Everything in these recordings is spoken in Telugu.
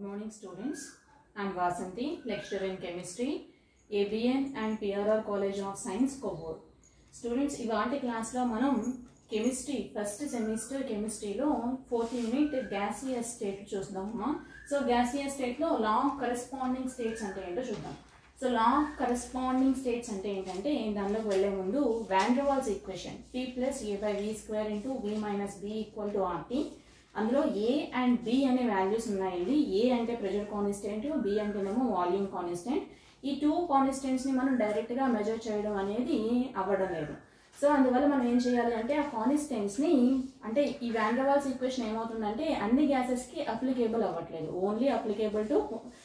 Good morning, students. I am Vasanti, lecturer in chemistry, ABN and PRR College of Science, Kobur. Students ఇవాంటి క్లాస్లో మనం కెమిస్ట్రీ ఫస్ట్ సెమిస్టర్ కెమిస్ట్రీలో ఫోర్త్ యూనిట్ గ్యాసియస్ స్టేట్ చూద్దామమ్మా సో గ్యాసియస్ స్టేట్లో లా ఆఫ్ కరెస్పాండింగ్ స్టేట్స్ అంటే ఏంటో చూద్దాం so law of corresponding states అంటే ఏంటంటే దానిలోకి వెళ్లే ముందు van der Waals equation P plus a by V square into V minus b equal to RT అందులో ఏ అండ్ బి అనే వాల్యూస్ ఉన్నాయండి ఏ అంటే ప్రెషర్ కాన్స్టెంట్ బి అంటేనేమో వాల్యూమ్ కాన్స్టెంట్ ఈ టూ కాన్స్టెంట్స్ని మనం డైరెక్ట్గా మెజర్ చేయడం అనేది అవ్వడం లేదు సో అందువల్ల మనం ఏం చేయాలి అంటే ఆ కాన్స్టెంట్స్ని అంటే ఈ వాండ్రవాల్స్ ఈక్వేషన్ ఏమవుతుందంటే అన్ని గ్యాసెస్కి అప్లికేబుల్ అవ్వట్లేదు only applicable to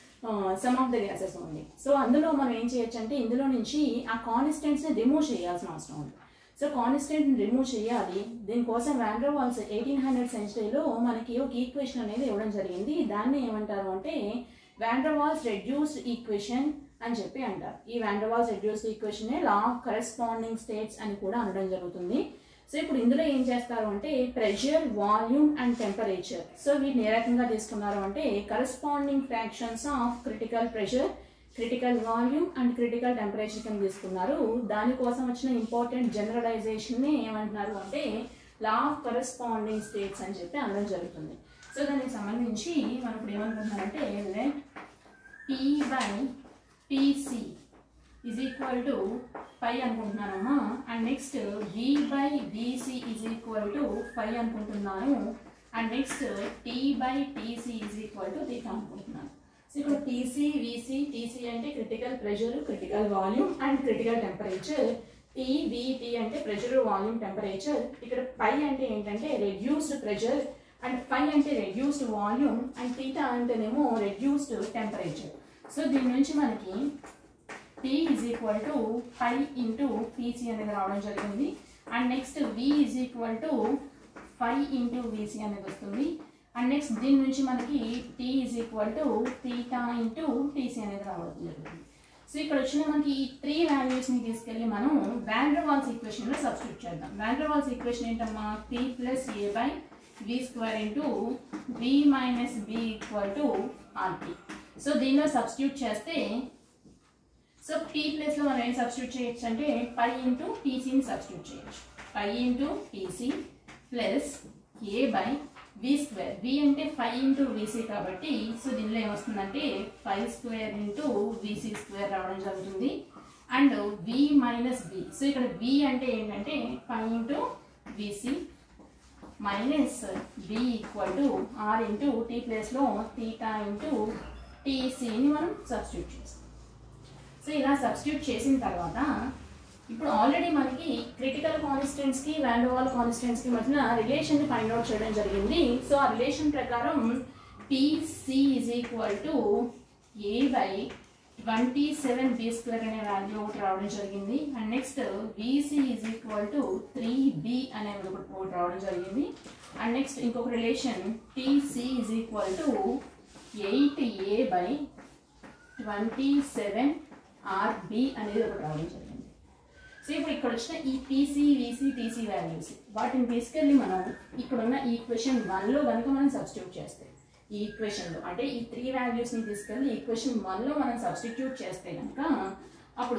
some of the gases only so అందులో మనం ఏం చేయొచ్చు అంటే ఇందులో నుంచి ఆ కాన్స్టెంట్స్ని రిమూవ్ చేయాల్సిన అవసరం ఉంది సో కాన్స్టెంట్ రిమూవ్ చేయాలి దీనికోసం వాండ్రవాల్స్ ఎయిటీన్ హండ్రెడ్ సెంచరీలో మనకి ఒక ఈక్వేషన్ అనేది ఇవ్వడం జరిగింది దాన్ని ఏమంటారు అంటే వాండ్రవాల్స్ రెడ్యూస్డ్ ఈక్వేషన్ అని చెప్పి అంటారు ఈ van der Waals reduced equation law of corresponding states అని కూడా అనడం జరుగుతుంది సో ఇప్పుడు ఇందులో ఏం చేస్తారు అంటే pressure volume and temperature so వీటిని ఏ రకంగా తీసుకున్నారు అంటే corresponding fractions of critical pressure critical volume and critical temperature కింద తీసుకున్నారు దానికోసం వచ్చిన ఇంపార్టెంట్ జనరలైజేషన్ని ఏమంటున్నారు అంటే లా ఆఫ్ కరెస్పాండింగ్ స్టేట్స్ అని చెప్పి అనడం జరుగుతుంది సో దానికి సంబంధించి మనం ఇప్పుడు ఏమనుకుంటున్నారంటే let P by Pc is equal to five అనుకుంటున్నానమ్మా అండ్ నెక్స్ట్ వి బై బీసీ ఈజ్ ఈక్వల్ టు ఫైవ్ అనుకుంటున్నాను and next T by Tc is equal to theta అనుకుంటున్నాను సో ఇక్కడ టీసీ వీసీ టీసీ అంటే critical pressure critical volume and critical temperature PVT అంటే ప్రెషర్ వాల్యూమ్ టెంపరేచర్ ఇక్కడ పై అంటే ఏంటంటే రెడ్యూస్డ్ ప్రెషర్ అండ్ ఫై అంటే రెడ్యూస్డ్ వాల్యూమ్ అండ్ టీటా అంటేనేమో రెడ్యూస్డ్ టెంపరేచర్ సో దీని నుంచి మనకి T is equal to phi into Pc అనేది రావడం జరిగింది and next V is equal to five into Vc అనేది వస్తుంది అండ్ నెక్స్ట్ దీని నుంచి మనకి T is equal to theta into Tc అనేది రావడం జరుగుతుంది సో ఇక్కడ వచ్చిన మనకి ఈ త్రీ వాల్యూస్ని తీసుకెళ్ళి మనం వాండ్రవాల్స్ ఈక్వేషన్లో సబ్స్టిట్యూట్ చేద్దాం వాండ్రవాల్స్ ఈక్వేషన్ ఏంటమ్మా P plus a by V square into V minus b equal to RT so దీనిలో సబ్స్టిట్యూట్ చేస్తే సో పీ ప్లేస్లో మనం ఏం సబ్స్టిట్యూట్ చేయొచ్చు అంటే పై ఇంటూ టీసీని సబ్స్టిట్యూట్ చేయొచ్చు pi into Tc plus a by V square V అంటే ఫైవ్ ఇంటూ వీసీ కాబట్టి సో దీనిలో ఏమొస్తుందంటే five square into Vc square రావడం జరుగుతుంది and V minus b so ఇక్కడ వి అంటే ఏంటంటే five into Vc minus b equal to R into T ప్లేస్లో టీటా ఇంటూ టీసీని మనం సబ్స్టిట్యూట్ చేస్తాం సో ఇలా సబ్స్టిట్యూట్ చేసిన తర్వాత ఇప్పుడు ఆల్రెడీ మనకి క్రిటికల్ కాన్స్టెంట్స్కి వాండోవాల్ కాన్స్టెంట్స్కి మధ్యన రిలేషన్ని ఫైండ్ అవుట్ చేయడం జరిగింది సో ఆ రిలేషన్ ప్రకారం Pc is equal to a by twenty seven b square అనే వాల్యూ ఒకటి రావడం జరిగింది అండ్ నెక్స్ట్ బీసీ is equal to three b అనే ఒకటి ఒకటి రావడం జరిగింది అండ్ నెక్స్ట్ ఇంకొక relation Tc is equal to eight a by twenty seven R b అనేది ఒకటి రావడం జరిగింది సో ఇప్పుడు ఇక్కడ వచ్చిన ఈ పీసీ వీసీ టీసీ వాల్యూస్ వాటిని తీసుకెళ్ళి మనం ఇక్కడ ఉన్న ఈక్వేషన్ వన్లో కనుక మనం సబ్స్టిట్యూట్ చేస్తే ఈ ఈక్వేషన్లో అంటే ఈ త్రీ వాల్యూస్ని తీసుకెళ్ళి ఈక్వేషన్ వన్లో మనం సబ్స్టిట్యూట్ చేస్తే కనుక అప్పుడు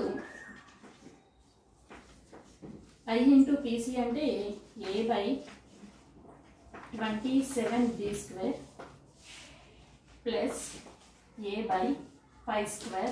ఐ ఇంటూ పీసీ అంటే a by twenty seven b square plus a by five square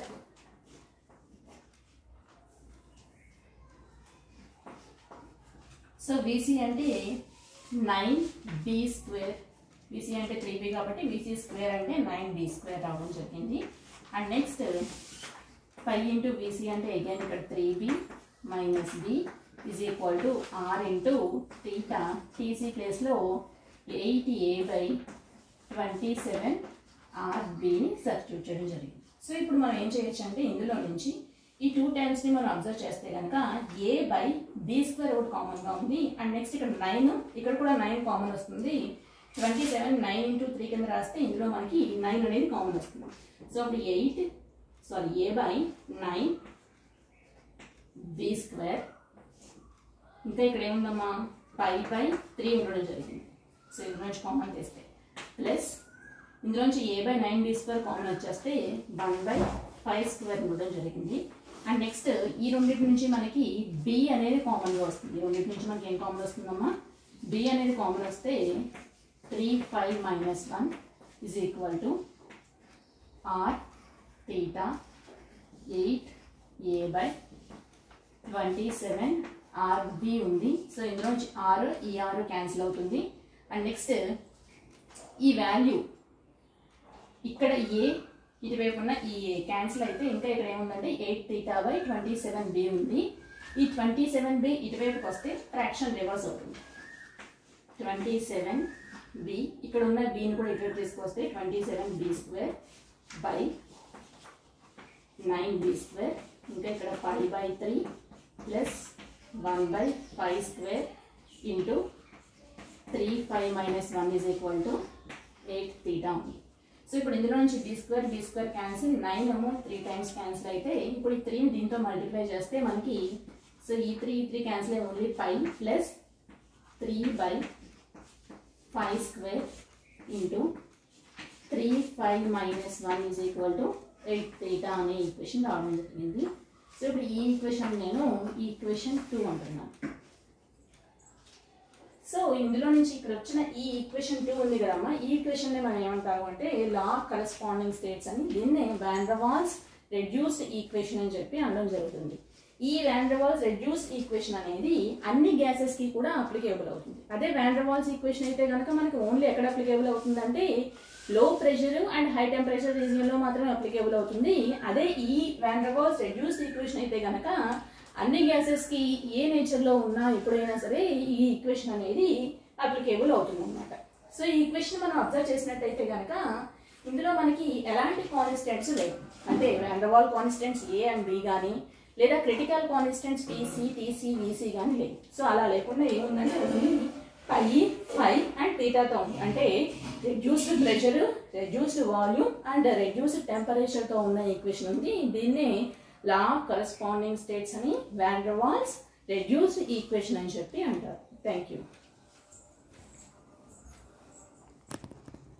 so బీసీ అంటే నైన్ బి స్క్వేర్ బీసీ అంటే త్రీ బి కాబట్టి బీసీ స్క్వేర్ అంటే నైన్ బి స్క్వేర్ రావడం జరిగింది అండ్ నెక్స్ట్ ఫైవ్ ఇంటూ బీసీ అంటే అగైన్ ఇక్కడ three b minus b is equal to R into theta Tc ప్లేస్లో eight a by twenty seven R బిని సబ్స్టిట్యూట్ చేయడం జరిగింది సో ఇప్పుడు మనం ఏం చేయొచ్చు అంటే ఇందులో నుంచి ఈ టూ టైమ్స్ని మనం అబ్జర్వ్ చేస్తే కనుక ఏ బై బి స్క్వేర్ ఒకటి కామన్గా ఉంది అండ్ నెక్స్ట్ ఇక్కడ నైన్ ఇక్కడ కూడా నైన్ కామన్ వస్తుంది twenty seven nine into three కింద రాస్తే ఇందులో మనకి నైన్ అనేది కామన్ వస్తుంది సో అప్పుడు eight sorry a by nine b square ఇంకా ఇక్కడ ఏముందమ్మా ఫైవ్ బై త్రీ ఉండడం జరిగింది సో ఇందులో నుంచి కామన్ చేస్తే ప్లస్ ఇందులోంచి a by nine b square common వచ్చేస్తే వన్ బై ఫైవ్ స్క్వేర్ ఉండడం జరిగింది అండ్ నెక్స్ట్ ఈ రెండింటి నుంచి మనకి బి అనేది కామన్గా వస్తుంది ఈ రెండింటి నుంచి మనకి ఏం కామన్ వస్తుందమ్మా బి అనేది కామన్ వస్తే three five minus one is equal to R theta eight a by twenty seven R b ఉంది సో ఇందులోంచి ఆర్ ఈ ఆర్ క్యాన్సిల్ అవుతుంది అండ్ నెక్స్ట్ ఈ వాల్యూ ఇక్కడ ఏ ఇటువైపు ఉన్న ఈ ఏ క్యాన్సిల్ అయితే ఇంకా ఇక్కడ ఏముందంటే eight theta by twenty seven b ఉంది ఈ ట్వంటీ సెవెన్ బి ఇటువైపుకి వస్తే ఫ్రాక్షన్ రివర్స్ అవుతుంది ట్వంటీ సెవెన్ బి ఇక్కడ ఉన్న బిని కూడా ఇటువైపు తీసుకొస్తే twenty seven b square by nine b square ఇంకా ఇక్కడ five by three plus one by five square into three five minus one is equal to eight theta ఉంది సో ఇప్పుడు ఇందులో నుంచి b square b square cancel nine ఏమో త్రీ టైమ్స్ క్యాన్సిల్ అయితే ఇప్పుడు ఈ త్రీని దీంతో మల్టిప్లై చేస్తే మనకి సో ఈ త్రీ ఈ త్రీ క్యాన్సిల్ అయ్యి only five plus three by five square into three five minus one is equal to eight theta అనే ఈక్వేషన్ రావడం జరిగింది సో ఇప్పుడు ఈ ఈక్వేషన్ నేను ఈ ఈక్వేషన్ టూ అంటున్నాను సో ఇందులో నుంచి ఇక్కడ వచ్చిన ఈ ఈక్వేషన్ టూ ఉంది కదమ్మా ఈ ఈక్వేషన్ మనం ఏమంటాము అంటే లా కరెస్పాండింగ్ స్టేట్స్ అని దీన్నే వాండ్రవాల్స్ రెడ్యూస్డ్ ఈక్వేషన్ అని చెప్పి అనడం జరుగుతుంది ఈ వాండ్రవాల్స్ రెడ్యూస్డ్ ఈక్వేషన్ అనేది అన్ని గ్యాసెస్ కి కూడా అప్లికేబుల్ అవుతుంది అదే వాండ్రవాల్స్ ఈక్వేషన్ అయితే కనుక మనకి ఓన్లీ ఎక్కడ అప్లికేబుల్ అవుతుందంటే low pressure and high temperature region లో మాత్రమే అప్లికేబుల్ అవుతుంది అదే ఈ వాండ్రవాల్స్ రెడ్యూస్డ్ ఈక్వేషన్ అయితే కనుక అన్ని గ్యాసెస్ కి ఏ నేచర్ లో ఉన్నా ఎప్పుడైనా సరే ఈ ఈక్వేషన్ అనేది అప్లికేబుల్ అవుతుంది అనమాట సో ఈ ఈక్వేషన్ మనం అబ్జర్వ్ చేసినట్టయితే కనుక ఇందులో మనకి ఎలాంటి కాన్స్టెంట్స్ లేవు అంటే van der Waal constants a and b కానీ లేదా critical constants Tc Tc Vc కానీ లేవు సో అలా లేకుండా ఏముందంటే ఓన్లీ పై ఫై అండ్ థీటాతో ఉంది అంటే reduced pressure reduced volume and reduced టెంపరేచర్తో ఉన్న ఈక్వేషన్ ఉంది దీన్నే లా కరస్పాండింగ్ స్టేట్స్ అని వాండర్వాల్స్ రెడ్యూస్డ్ ఈక్వేషన్ అని చెప్పి అంటారు థ్యాంక్ యూ